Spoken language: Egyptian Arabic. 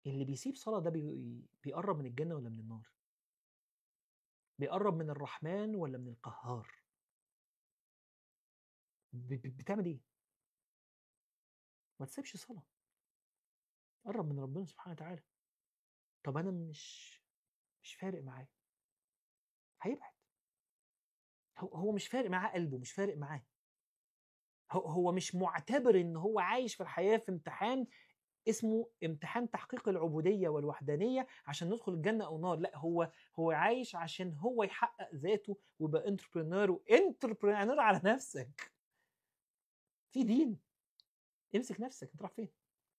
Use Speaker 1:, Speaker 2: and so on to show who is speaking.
Speaker 1: اللي بيسيب صلاة ده بي... بيقرب من الجنة ولا من النار؟ بيقرب من الرحمن ولا من القهار؟ ب... ب- بتعمل ايه؟ ما تسيبش صلاة قرب من ربنا سبحانه وتعالى طب انا مش مش فارق معاه هيبعد هو هو مش فارق معاه قلبه مش فارق معاه هو هو مش معتبر ان هو عايش في الحياه في امتحان اسمه امتحان تحقيق العبوديه والوحدانيه عشان ندخل الجنه او النار لا هو هو عايش عشان هو يحقق ذاته ويبقى انتربرينور وانتربرينور على نفسك في دين امسك نفسك انت رايح فين